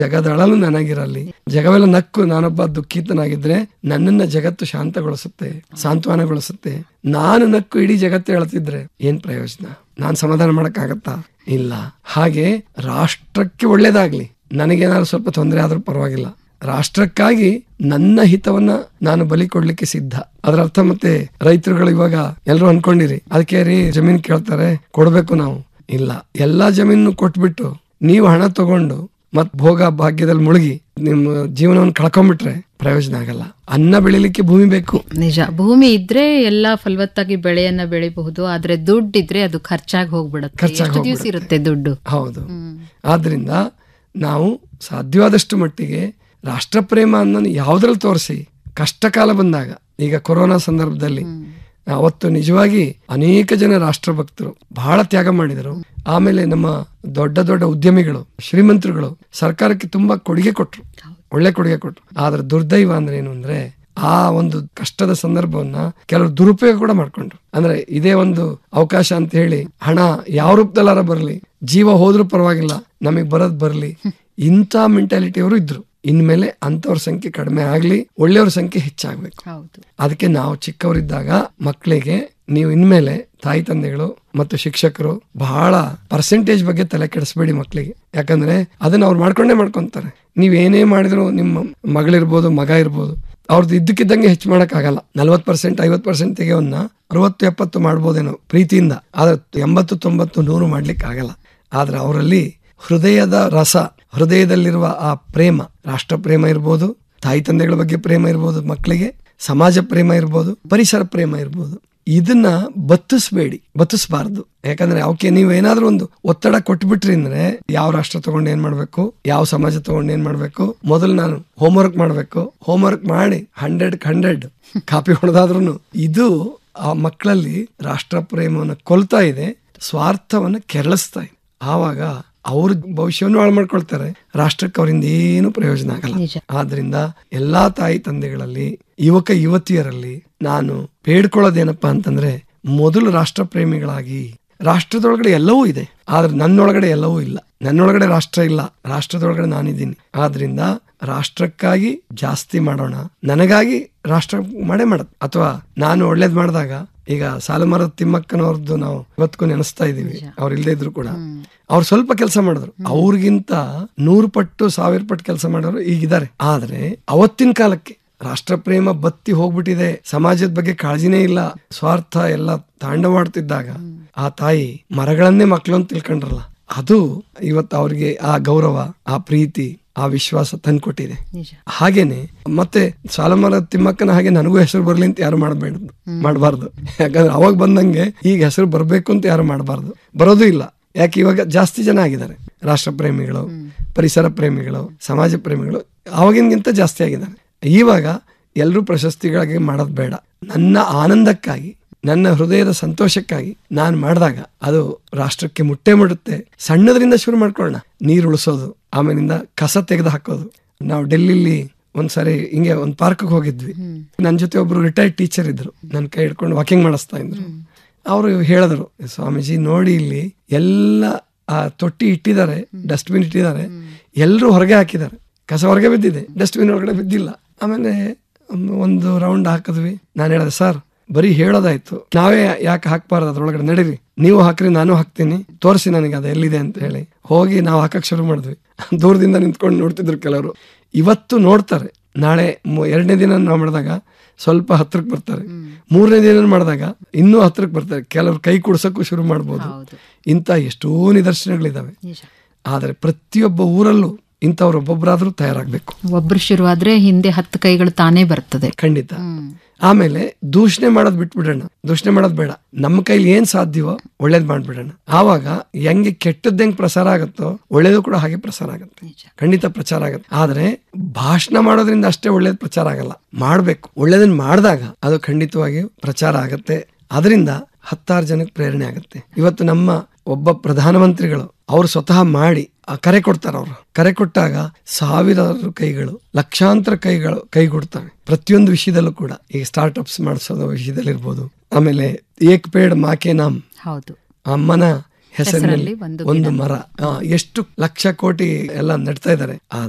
ಜಗದಳಲು ನನಗಿರಲಿ ಜಗವೆಲ್ಲ ನಕ್ಕು ನಾನೊಬ್ಬ ದುಃಖಿತನಾಗಿದ್ರೆ ನನ್ನನ್ನ ಜಗತ್ತು ಶಾಂತಗೊಳಿಸುತ್ತೆ ಸಾಂತ್ವನಗೊಳಿಸುತ್ತೆ ನಾನು ನಕ್ಕು ಇಡೀ ಜಗತ್ತು ಹೇಳ್ತಿದ್ರೆ ಏನ್ ಪ್ರಯೋಜನ ನಾನ್ ಸಮಾಧಾನ ಮಾಡಕ್ಕಾಗತ್ತಾ ಇಲ್ಲ ಹಾಗೆ ರಾಷ್ಟ್ರಕ್ಕೆ ಒಳ್ಳೇದಾಗ್ಲಿ ನನಗೇನಾದ್ರು ಸ್ವಲ್ಪ ತೊಂದರೆ ಆದ್ರೂ ಪರವಾಗಿಲ್ಲ ರಾಷ್ಟ್ರಕ್ಕಾಗಿ ನನ್ನ ಹಿತವನ್ನ ನಾನು ಬಲಿ ಕೊಡ್ಲಿಕ್ಕೆ ಸಿದ್ಧ ಅದರ ಅರ್ಥ ಮತ್ತೆ ರೈತರುಗಳು ಇವಾಗ ಎಲ್ಲರೂ ಅನ್ಕೊಂಡಿರಿ ಅದಕ್ಕೆ ರೀ ಜಮೀನ್ ಕೇಳ್ತಾರೆ ಕೊಡ್ಬೇಕು ನಾವು ಇಲ್ಲ ಎಲ್ಲಾ ಜಮೀನು ಕೊಟ್ಬಿಟ್ಟು ನೀವು ಹಣ ತಗೊಂಡು ಮತ್ ಭೋಗ ಭಾಗ್ಯದಲ್ಲಿ ಮುಳುಗಿ ನಿಮ್ಮ ಜೀವನವನ್ನು ಕಳ್ಕೊಂಡ್ಬಿಟ್ರೆ ಪ್ರಯೋಜನ ಆಗಲ್ಲ ಅನ್ನ ಬೆಳಿಲಿಕ್ಕೆ ಭೂಮಿ ಬೇಕು ನಿಜ ಭೂಮಿ ಇದ್ರೆ ಎಲ್ಲಾ ಫಲವತ್ತಾಗಿ ಬೆಳೆಯನ್ನ ಬೆಳಿಬಹುದು ಆದ್ರೆ ದುಡ್ಡಿದ್ರೆ ಅದು ಖರ್ಚಾಗಿ ಹೋಗ್ಬಿಡುತ್ತೆ ಖರ್ಚಾಗ್ ಎಷ್ಟು ದಿವಸ ಇರುತ್ತೆ ದುಡ್ಡು ಹೌದು ಆದ್ರಿಂದ ನಾವು ಸಾಧ್ಯವಾದಷ್ಟು ಮಟ್ಟಿಗೆ ರಾಷ್ಟ್ರಪ್ರೇಮ ಅನ್ನೋದು ಯಾವ್ದ್ರಲ್ಲಿ ತೋರಿಸಿ ಕಷ್ಟ ಕಾಲ ಬಂದಾಗ ಈಗ ಕೊರೋನಾ ಸಂದರ್ಭದಲ್ಲಿ ಅವತ್ತು ನಿಜವಾಗಿ ಅನೇಕ ಜನ ರಾಷ್ಟ್ರಭಕ್ತರು ಬಹಳ ತ್ಯಾಗ ಮಾಡಿದರು ಆಮೇಲೆ ನಮ್ಮ ದೊಡ್ಡ ದೊಡ್ಡ ಉದ್ಯಮಿಗಳು ಶ್ರೀಮಂತರುಗಳು ಸರ್ಕಾರಕ್ಕೆ ತುಂಬಾ ಕೊಡುಗೆ ಕೊಟ್ರು ಒಳ್ಳೆ ಕೊಡುಗೆ ಕೊಟ್ರು ಆದ್ರೆ ದುರ್ದೈವ ಅಂದ್ರೆ ಏನು ಅಂದ್ರೆ ಆ ಒಂದು ಕಷ್ಟದ ಸಂದರ್ಭವನ್ನ ಕೆಲವರು ದುರುಪಯೋಗ ಕೂಡ ಮಾಡ್ಕೊಂಡ್ರು ಅಂದ್ರೆ ಇದೇ ಒಂದು ಅವಕಾಶ ಅಂತ ಹೇಳಿ ಹಣ ಯಾವ ರೂಪದಲ್ಲಾರ ಬರಲಿ ಜೀವ ಹೋದ್ರೂ ಪರವಾಗಿಲ್ಲ ನಮಗ್ ಬರೋದ್ ಬರ್ಲಿ ಇಂಥ ಮೆಂಟಾಲಿಟಿಯವರು ಇದ್ರು ಇನ್ಮೇಲೆ ಅಂತವ್ರ ಸಂಖ್ಯೆ ಕಡಿಮೆ ಆಗ್ಲಿ ಒಳ್ಳೆಯವ್ರ ಸಂಖ್ಯೆ ಹೆಚ್ಚಾಗ್ಬೇಕು ಹೌದು ಅದಕ್ಕೆ ನಾವು ಚಿಕ್ಕವರಿದ್ದಾಗ ಮಕ್ಕಳಿಗೆ ನೀವು ಇನ್ಮೇಲೆ ತಾಯಿ ತಂದೆಗಳು ಮತ್ತು ಶಿಕ್ಷಕರು ಬಹಳ ಪರ್ಸೆಂಟೇಜ್ ಬಗ್ಗೆ ತಲೆ ಕೆಡಿಸ್ಬೇಡಿ ಮಕ್ಕಳಿಗೆ ಯಾಕಂದ್ರೆ ಅದನ್ನ ಅವ್ರು ಮಾಡ್ಕೊಂಡೇ ಮಾಡ್ಕೊಂತಾರೆ ನೀವ್ ಏನೇ ಮಾಡಿದ್ರು ನಿಮ್ಮ ಮಗಳಿರ್ಬೋದು ಮಗ ಇರ್ಬೋದು ಅವ್ರದ್ದು ಇದ್ದಕ್ಕಿದ್ದಂಗೆ ಹೆಚ್ಚು ಮಾಡಕ್ ಆಗಲ್ಲ ನಲ್ವತ್ ಪರ್ಸೆಂಟ್ ಐವತ್ ಪರ್ಸೆಂಟ್ ತೆಗೆಯವನ್ನ ಅರವತ್ತು ಎಪ್ಪತ್ತು ಮಾಡ್ಬೋದೇನೋ ಪ್ರೀತಿಯಿಂದ ಆದ್ರೆ ಎಂಬತ್ತು ತೊಂಬತ್ತು ನೂರು ಮಾಡ್ಲಿಕ್ಕೆ ಆಗಲ್ಲ ಆದ್ರೆ ಅವರಲ್ಲಿ ಹೃದಯದ ರಸ ಹೃದಯದಲ್ಲಿರುವ ಆ ಪ್ರೇಮ ರಾಷ್ಟ್ರ ಪ್ರೇಮ ಇರ್ಬೋದು ತಾಯಿ ತಂದೆಗಳ ಬಗ್ಗೆ ಪ್ರೇಮ ಇರ್ಬೋದು ಮಕ್ಕಳಿಗೆ ಸಮಾಜ ಪ್ರೇಮ ಇರ್ಬೋದು ಪರಿಸರ ಪ್ರೇಮ ಇರ್ಬೋದು ಇದನ್ನ ಬತ್ತಿಸ್ಬೇಡಿ ಬತ್ತಿಸ್ಬಾರ್ದು ಯಾಕಂದ್ರೆ ಅವಕ್ಕೆ ನೀವು ಏನಾದ್ರೂ ಒಂದು ಒತ್ತಡ ಕೊಟ್ಬಿಟ್ರಿ ಅಂದ್ರೆ ಯಾವ ರಾಷ್ಟ್ರ ತಗೊಂಡು ಏನ್ ಮಾಡ್ಬೇಕು ಯಾವ ಸಮಾಜ ತಗೊಂಡು ಏನ್ ಮಾಡ್ಬೇಕು ಮೊದಲು ನಾನು ಹೋಮ್ವರ್ಕ್ ಮಾಡ್ಬೇಕು ಹೋಮ್ವರ್ಕ್ ಮಾಡಿ ಹಂಡ್ರೆಡ್ ಹಂಡ್ರೆಡ್ ಕಾಪಿ ಹೊಡೆದಾದ್ರೂ ಇದು ಆ ಮಕ್ಕಳಲ್ಲಿ ರಾಷ್ಟ್ರ ಪ್ರೇಮವನ್ನು ಕೊಲ್ತಾ ಇದೆ ಸ್ವಾರ್ಥವನ್ನ ಕೆರಳಿಸ್ತಾ ಇದೆ ಆವಾಗ ಅವ್ರ ಭವಿಷ್ಯವನ್ನು ಹಾಳು ಮಾಡ್ಕೊಳ್ತಾರೆ ರಾಷ್ಟ್ರಕ್ಕೆ ಅವರಿಂದ ಏನು ಪ್ರಯೋಜನ ಆಗಲ್ಲ ನಿಜ. ಆದ್ರಿಂದ ಎಲ್ಲಾ ತಾಯಿ ತಂದೆಗಳಲ್ಲಿ ಯುವಕ ಯುವತಿಯರಲ್ಲಿ ನಾನು ಬೇಡ್ಕೊಳ್ಳೋದೇನಪ್ಪಾ ಅಂತಂದ್ರೆ ಮೊದಲು ರಾಷ್ಟ್ರ ಪ್ರೇಮಿಗಳಾಗಿ ರಾಷ್ಟ್ರದೊಳಗಡೆ ಎಲ್ಲವೂ ಇದೆ ಆದ್ರೆ ನನ್ನೊಳಗಡೆ ಎಲ್ಲವೂ ಇಲ್ಲ ನನ್ನೊಳಗಡೆ ರಾಷ್ಟ್ರ ಇಲ್ಲ ರಾಷ್ಟ್ರದೊಳಗಡೆ ನಾನಿದ್ದೀನಿ ಆದ್ರಿಂದ ರಾಷ್ಟ್ರಕ್ಕಾಗಿ ಜಾಸ್ತಿ ಮಾಡೋಣ ನನಗಾಗಿ ರಾಷ್ಟ್ರ ಮಾಡೇ ಮಾಡತ್ ಅಥವಾ ನಾನು ಒಳ್ಳೇದ್ ಮಾಡಿದಾಗ ಈಗ ಸಾಲುಮರದ ತಿಮ್ಮಕ್ಕನವ್ರದ್ದು ನಾವು ಇವತ್ತಿಗೂ ನೆನೆಸ್ತಾ ಇದೀವಿ ಅವ್ರು ಇಲ್ದೇ ಇದ್ರು ಕೂಡ ಅವ್ರು ಸ್ವಲ್ಪ ಕೆಲಸ ಮಾಡಿದ್ರು ಅವ್ರಿಗಿಂತ ನೂರು ಪಟ್ಟು ಸಾವಿರ ಪಟ್ಟು ಕೆಲಸ ಮಾಡೋರು ಈಗಿದ್ದಾರೆ ಆದ್ರೆ ಅವತ್ತಿನ ಕಾಲಕ್ಕೆ ರಾಷ್ಟ್ರ ಪ್ರೇಮ ಬತ್ತಿ ಹೋಗ್ಬಿಟ್ಟಿದೆ ಸಮಾಜದ ಬಗ್ಗೆ ಕಾಳಜಿನೇ ಇಲ್ಲ ಸ್ವಾರ್ಥ ಎಲ್ಲ ತಾಂಡವಾಡ್ತಿದ್ದಾಗ ಆ ತಾಯಿ ಮರಗಳನ್ನೇ ಮಕ್ಕಳು ಅಂತ ತಿಳ್ಕೊಂಡ್ರಲ್ಲ ಅದು ಇವತ್ತು ಅವ್ರಿಗೆ ಆ ಗೌರವ ಆ ಪ್ರೀತಿ ಆ ವಿಶ್ವಾಸ ತಂದ್ಕೊಟ್ಟಿದೆ ನಿಜ ಹಾಗೇನೆ ಮತ್ತೆ ಸಾಲಮರ ತಿಮ್ಮಕ್ಕನ ಹಾಗೆ ನನಗೂ ಹೆಸರು ಬರ್ಲಿ ಅಂತ ಯಾರು ಮಾಡಬೇಡ ಮಾಡಬಾರ್ದು ಯಾಕಂದ್ರೆ ಅವಾಗ ಬಂದಂಗೆ ಈಗ ಹೆಸರು ಬರ್ಬೇಕು ಅಂತ ಯಾರು ಮಾಡಬಾರ್ದು ಬರೋದು ಇಲ್ಲ ಯಾಕೆ ಇವಾಗ ಜಾಸ್ತಿ ಜನ ಆಗಿದ್ದಾರೆ ರಾಷ್ಟ್ರ ಪ್ರೇಮಿಗಳು ಪರಿಸರ ಪ್ರೇಮಿಗಳು ಸಮಾಜ ಪ್ರೇಮಿಗಳು ಅವಾಗಿನ್ಗಿಂತ ಜಾಸ್ತಿ ಆಗಿದ್ದಾರೆ ಇವಾಗ ಎಲ್ಲರೂ ಪ್ರಶಸ್ತಿಗಳಿಗೆ ಮಾಡೋದು ಬೇಡ ನನ್ನ ಆನಂದಕ್ಕಾಗಿ ನನ್ನ ಹೃದಯದ ಸಂತೋಷಕ್ಕಾಗಿ ನಾನು ಮಾಡಿದಾಗ ಅದು ರಾಷ್ಟ್ರಕ್ಕೆ ಮುಟ್ಟೆ ಮುಡುತ್ತೆ ಸಣ್ಣದ್ರಿಂದ ಶುರು ಮಾಡ್ಕೊಳ್ಳೋಣ ನೀರು ಉಳಿಸೋದು ಆಮೇಲಿಂದ ಕಸ ತೆಗೆದು ಹಾಕೋದು ನಾವು ಡೆಲ್ಲಿಲಿ ಒಂದ್ಸರಿ ಹಿಂಗೆ ಒಂದ್ ಪಾರ್ಕ್ ಹೋಗಿದ್ವಿ ನನ್ನ ಜೊತೆ ಒಬ್ರು ರಿಟೈರ್ಡ್ ಟೀಚರ್ ಇದ್ರು ನನ್ನ ಕೈ ಹಿಡ್ಕೊಂಡು ವಾಕಿಂಗ್ ಮಾಡಿಸ್ತಾ ಇದ್ರು ಅವರು ಹೇಳಿದ್ರು ಸ್ವಾಮೀಜಿ ನೋಡಿ ಇಲ್ಲಿ ಎಲ್ಲ ಆ ತೊಟ್ಟಿ ಇಟ್ಟಿದ್ದಾರೆ ಡಸ್ಟ್ಬಿನ್ ಇಟ್ಟಿದ್ದಾರೆ ಎಲ್ಲರೂ ಹೊರಗೆ ಹಾಕಿದ್ದಾರೆ ಕಸ ಹೊರಗೆ ಬಿದ್ದಿದೆ ಡಸ್ಟ್ಬಿನ್ ಒಳಗಡೆ ಬಿದ್ದಿಲ್ಲ ಆಮೇಲೆ ಒಂದು ರೌಂಡ್ ಹಾಕಿದ್ವಿ ನಾನು ಹೇಳಿದೆ ಸರ್ ಬರೀ ಹೇಳೋದಾಯ್ತು ನಾವೇ ಯಾಕೆ ಹಾಕ್ಬಾರ್ದು ಅದ್ರೊಳಗಡೆ ನಡೀರಿ ನೀವು ಹಾಕ್ರಿ ನಾನು ಹಾಕ್ತೀನಿ ತೋರಿಸಿ ನನಗೆ ಅದು ಎಲ್ಲಿದೆ ಅಂತ ಹೇಳಿ ಹೋಗಿ ನಾವು ಹಾಕಕ್ ಶುರು ಮಾಡಿದ್ವಿ ದೂರದಿಂದ ನಿಂತ್ಕೊಂಡು ನೋಡ್ತಿದ್ರು ಕೆಲವರು ಇವತ್ತು ನೋಡ್ತಾರೆ ನಾಳೆ ಮು- ಎರಡನೇ ದಿನ ನಾವು ಮಾಡಿದಾಗ ಸ್ವಲ್ಪ ಹತ್ರಕ್ಕೆ ಬರ್ತಾರೆ ಮೂರನೇ ದಿನ ಮಾಡಿದಾಗ ಇನ್ನೂ ಹತ್ರಕ್ಕೆ ಬರ್ತಾರೆ ಕೆಲವರು ಕೈ ಕುಡ್ಸಕ್ಕೂ ಶುರು ಮಾಡ್ಬೋದು ಹೌದು ಇಂಥ ಎಷ್ಟೋ ನಿದರ್ಶನಗಳಿದಾವೆ ನಿಜ ಆದರೆ ಪ್ರತಿಯೊಬ್ಬ ಊರಲ್ಲೂ ಇಂಥವ್ರು ಒಬ್ಬೊಬ್ಬರಾದ್ರೂ ತಯಾರಾಗಬೇಕು ಒಬ್ರು ಶುರುವಾದ್ರೆ ಹಿಂದೆ ಹತ್ತು ಕೈಗಳು ತಾನೇ ಬರ್ತದೆ ಖಂಡಿತ ಆಮೇಲೆ ದೂಷಣೆ ಮಾಡೋದ್ ಬಿಟ್ಬಿಡೋಣ ದೂಷಣೆ ಮಾಡೋದ್ ಬೇಡ ನಮ್ಮ ಕೈಲಿ ಏನ್ ಸಾಧ್ಯವೋ ಒಳ್ಳೇದ್ ಮಾಡ್ಬಿಡೋಣ ಆವಾಗ ಹೆಂಗೆ ಕೆಟ್ಟದ್ ಹೆಂಗ್ ಪ್ರಸಾರ ಆಗುತ್ತೋ ಒಳ್ಳೇದು ಕೂಡ ಹಾಗೆ ಪ್ರಸಾರ ಆಗುತ್ತೆ ನಿಜ ಖಂಡಿತ ಪ್ರಚಾರ ಆಗುತ್ತೆ ಆದ್ರೆ ಭಾಷಣ ಮಾಡೋದ್ರಿಂದ ಅಷ್ಟೇ ಒಳ್ಳೇದ್ ಪ್ರಚಾರ ಆಗಲ್ಲ ಮಾಡ್ಬೇಕು ಒಳ್ಳೇದನ್ನ ಮಾಡಿದಾಗ ಅದು ಖಂಡಿತವಾಗಿಯೂ ಪ್ರಚಾರ ಆಗತ್ತೆ ಅದರಿಂದ ಹತ್ತಾರು ಜನಕ್ಕೆ ಪ್ರೇರಣೆ ಆಗುತ್ತೆ ಇವತ್ತು ನಮ್ಮ ಒಬ್ಬ ಪ್ರಧಾನಮಂತ್ರಿಗಳು ಅವ್ರು ಸ್ವತಃ ಮಾಡಿ ಆ ಕರೆ ಕೊಡ್ತಾರೆ ಅವರು ಕರೆ ಕೊಟ್ಟಾಗ ಸಾವಿರಾರು ಕೈಗಳು ಲಕ್ಷಾಂತರ ಕೈಗಳು ಕೈಗೂಡ್ತವೆ ಪ್ರತಿಯೊಂದು ವಿಷಯದಲ್ಲೂ ಕೂಡ ಈ ಸ್ಟಾರ್ಟ್ಅಪ್ಸ್ ಮಾಡಿಸೋದು ವಿಷಯದಲ್ಲಿರ್ಬೋದು ಆಮೇಲೆ ಏಕ್ ಪೇಡ್ ಮಾಕೆ ನಾಮ್ ಹೌದು ಅಮ್ಮನ ಹೆಸರಿನಲ್ಲಿ ಹೆಸರಲ್ಲಿ ಒಂದು ಒಂದು ಮರ ಆ, ಎಷ್ಟು ಲಕ್ಷ ಕೋಟಿ ಎಲ್ಲ ನೆಡ್ತಾ ಇದ್ದಾರೆ ಆ